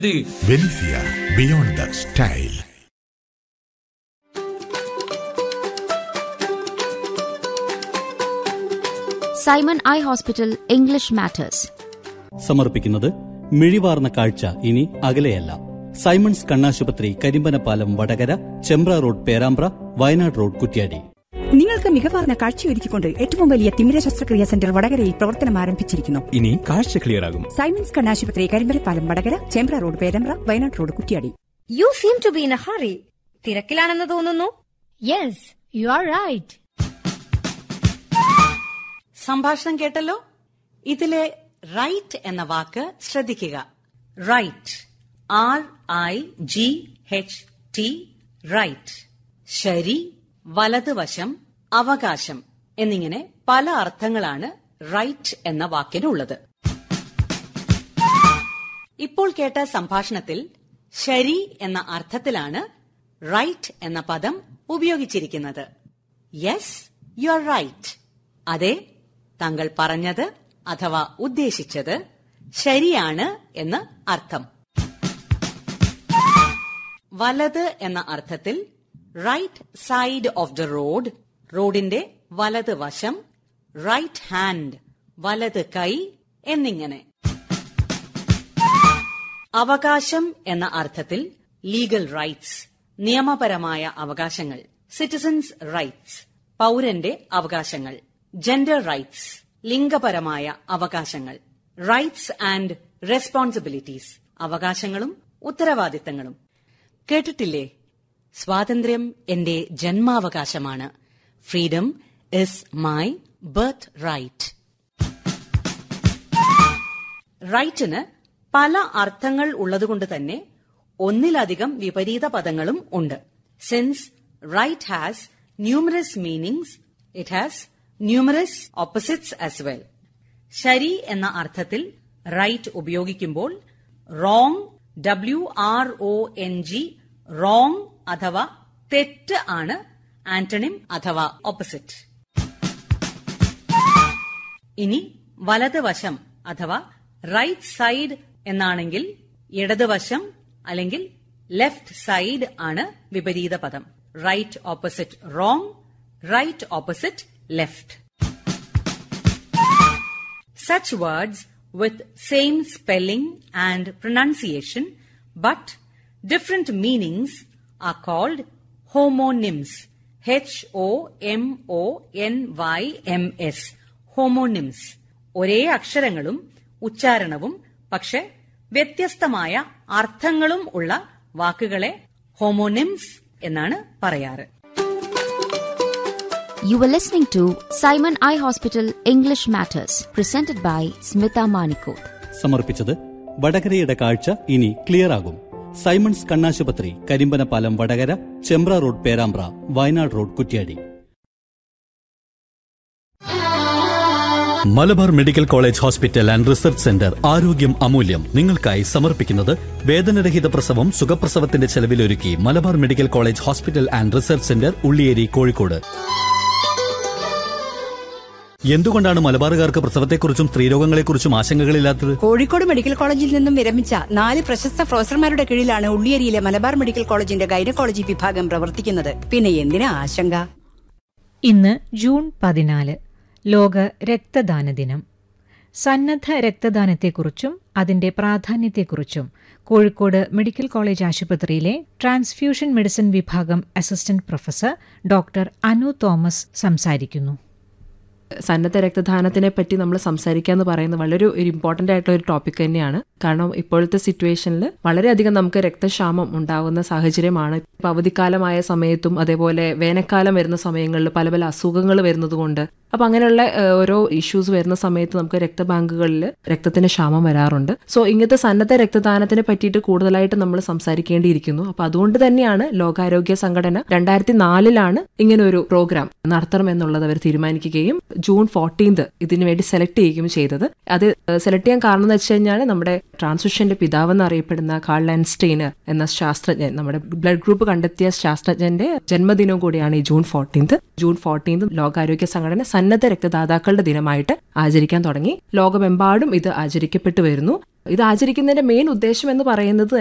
ബെനിസിയ beyond the style Simon eye hospital English matters സമർപ്പിക്കുന്നത് മിഴിവാർന്ന കാഴ്ച ഇനി അകലെയല്ല സൈമൺസ് കണ്ണാശുപത്രി കരിമ്പനപ്പാലം വടകര ചെമ്പ്ര റോഡ് പേരാമ്പ്ര വയനാട് റോഡ് കുറ്റ്യാടി നിങ്ങൾക്ക് മികവാർന്ന കാഴ്ചയൊരുക്കിക്കൊണ്ട് ഏറ്റവും വലിയ തിമിര ശസ്ത്രക്രിയാ സെന്റർ വടകരയിൽ പ്രവർത്തനം ആരംഭിച്ചിരിക്കുന്നു ഇനി കാഴ്ച ക്ലിയർ ആകും സൈമൻസ് കണ്ണാശുപത്രി Karimbalappalam Vadakara Chembra road Perambra Wayanad road Kuttiadi you seem to be in a hurry തിരക്കിലാണെന്ന് തോന്നുന്നു യെസ് യു ആർ റൈറ്റ് സംഭാഷണം കേട്ടല്ലോ ഇതിലെ റൈറ്റ് എന്ന വാക്ക് ശ്രദ്ധിക്കുക right R I G H T right ശരി വലതുവശം അവകാശം എന്നിങ്ങനെ പല അർത്ഥങ്ങളാണ് റൈറ്റ് എന്ന വാക്കിനുള്ളത് ഇപ്പോൾ കേട്ട സംഭാഷണത്തിൽ ശരി എന്ന അർത്ഥത്തിലാണ് റൈറ്റ് എന്ന പദം ഉപയോഗിച്ചിരിക്കുന്നത് യെസ് യു ആർ റൈറ്റ് അതെ താങ്കൾ പറഞ്ഞത് അഥവാ ഉദ്ദേശിച്ചത് ശരിയാണ് എന്ന് അർത്ഥം വലത് എന്ന അർത്ഥത്തിൽ right side of the road റോഡിന്റെ വലത് വശം റൈറ്റ് ഹാൻഡ് വലത് കൈ എന്നിങ്ങനെ അവകാശം എന്ന അർത്ഥത്തിൽ ലീഗൽ റൈറ്റ്സ് നിയമപരമായ അവകാശങ്ങൾ സിറ്റിസൺസ് റൈറ്റ്സ് പൗരന്റെ അവകാശങ്ങൾ ജെൻഡർ റൈറ്റ്സ് ലിംഗപരമായ അവകാശങ്ങൾ റൈറ്റ്സ് ആൻഡ് റെസ്പോൺസിബിലിറ്റീസ് അവകാശങ്ങളും ഉത്തരവാദിത്തങ്ങളും കേട്ടിട്ടില്ലേ സ്വാതന്ത്ര്യം എന്റെ ജന്മാവകാശമാണ് freedom is my birthright റൈറ്റിന് പല അർത്ഥങ്ങൾ ഉള്ളതുകൊണ്ട് തന്നെ ഒന്നിലധികം വിപരീത പദങ്ങളും ഉണ്ട് since right has numerous meanings it has numerous opposites as well ശരി എന്ന അർത്ഥത്തിൽ റൈറ്റ് ഉപയോഗിക്കുമ്പോൾ wrong W R O N G wrong അഥവാ തെറ്റ് ആണ് ആന്റണിം അഥവാ ഓപ്പോസിറ്റ് ഇനി വലതുവശം അഥവാ റൈറ്റ് സൈഡ് എന്നാണെങ്കിൽ ഇടതുവശം അല്ലെങ്കിൽ ലെഫ്റ്റ് സൈഡ് ആണ് വിപരീത പദം right opposite wrong right opposite left such words with same spelling and pronunciation but different meanings are called homonyms. H O M O N Y M S. Homonyms. ഒരേ അക്ഷരങ്ങളും ഉച്ചാരണവും പക്ഷെ വ്യത്യസ്തമായ അർത്ഥങ്ങളും ഉള്ള വാക്കുകളെ ഹോമോനിംസ് എന്നാണ് പറയാറ് You were listening to Simon Eye Hospital English Matters, presented by Smita Manikoth. സമർപ്പിച്ചത് വടകരയുടെ കാഴ്ച ഇനി ക്ലിയർ ആകും സൈമൺസ് കണ്ണാശുപത്രി Karimpanappalam Vadakara Chembra road Perambra Wayanad road Kuttiadi Malabar medical college hospital and research centre ആരോഗ്യം അമൂല്യം നിങ്ങൾക്കായി സമർപ്പിക്കുന്നത് വേദനരഹിത പ്രസവം സുഖപ്രസവത്തിന്റെ ചെലവിലൊരുക്കി Malabar medical college hospital and research centre Ulliyeri Kozhikode എന്തുകൊണ്ടാണ് മലബാറുകാർക്ക് പ്രസവത്തെക്കുറിച്ചും സ്ത്രീരോഗങ്ങളെക്കുറിച്ചും ആശങ്കകളില്ലാത്തത് കോഴിക്കോട് മെഡിക്കൽ കോളേജിൽ നിന്നും വിരമിച്ച നാല് പ്രശസ്ത പ്രൊഫസർമാരുടെ കീഴിലാണ് ഉള്ളിയേരിയിലെ മലബാർ മെഡിക്കൽ കോളേജിന്റെ ഗൈനക്കോളജി വിഭാഗം പ്രവർത്തിക്കുന്നത് പിന്നെ എന്തിനാ ആശങ്ക ഇന്ന് ജൂൺ പതിനാല് ലോക രക്തദാന ദിനം സന്നദ്ധ രക്തദാനത്തെക്കുറിച്ചും അതിന്റെ പ്രാധാന്യത്തെക്കുറിച്ചും കോഴിക്കോട് മെഡിക്കൽ കോളേജ് ആശുപത്രിയിലെ ട്രാൻസ്ഫ്യൂഷൻ മെഡിസിൻ വിഭാഗം assistant professor doctor Anu Thomas സംസാരിക്കുന്നു സന്നദ്ധ രക്തദാനത്തിനെ പറ്റി നമ്മൾ സംസാരിക്കുക എന്ന് പറയുന്നത് വളരെ ഒരു ഇമ്പോർട്ടൻ്റ് ആയിട്ടുള്ള ഒരു ടോപ്പിക് തന്നെയാണ് കാരണം ഇപ്പോഴത്തെ സിറ്റുവേഷനിൽ വളരെയധികം നമുക്ക് രക്തക്ഷാമം ഉണ്ടാകുന്ന സാഹചര്യമാണ് ഇപ്പം അവധിക്കാലമായ സമയത്തും അതേപോലെ വേനൽക്കാലം വരുന്ന സമയങ്ങളിൽ പല പല അസുഖങ്ങൾ വരുന്നത് കൊണ്ട് അപ്പം അങ്ങനെയുള്ള ഏഹ്, ഓരോ ഇഷ്യൂസ് വരുന്ന സമയത്ത് നമുക്ക് രക്തബാങ്കുകളിൽ രക്തത്തിന് ക്ഷാമം വരാറുണ്ട് സോ ഇങ്ങനത്തെ സന്നദ്ധ രക്തദാനത്തിനെ പറ്റിയിട്ട് കൂടുതലായിട്ട് നമ്മൾ സംസാരിക്കേണ്ടിയിരിക്കുന്നു അപ്പം അതുകൊണ്ട് തന്നെയാണ് ലോകാരോഗ്യ സംഘടന രണ്ടായിരത്തി നാലിലാണ് ഇങ്ങനെ ഒരു പ്രോഗ്രാം നടത്തണം എന്നുള്ളത് അവർ തീരുമാനിക്കുകയും ജൂൺ ഫോർട്ടീൻത് ഇതിനു വേണ്ടി സെലക്ട് ചെയ്യുകയും ചെയ്തത് അത് സെലക്ട് ചെയ്യാൻ കാരണം എന്ന് വെച്ച് കഴിഞ്ഞാൽ നമ്മുടെ ട്രാൻസ്മിഷന്റെ പിതാവെന്ന് അറിയപ്പെടുന്ന കാൾ ലാൻസ്റ്റെയ്നർ എന്ന ശാസ്ത്രജ്ഞൻ നമ്മുടെ ബ്ലഡ് ഗ്രൂപ്പ് കണ്ടെത്തിയ ശാസ്ത്രജ്ഞന്റെ ജന്മദിനവും കൂടിയാണ് ഈ ജൂൺ ഫോർട്ടീൻത് ജൂൺ ഫോർട്ടീൻത് ലോകാരോഗ്യ സംഘടന സന്നദ്ധ രക്തദാതാക്കളുടെ ദിനമായിട്ട് ആചരിക്കാൻ തുടങ്ങി ലോകമെമ്പാടും ഇത് ആചരിക്കപ്പെട്ടു വരുന്നു ഇത് ആചരിക്കുന്നതിന്റെ മെയിൻ ഉദ്ദേശം എന്ന് പറയുന്നത്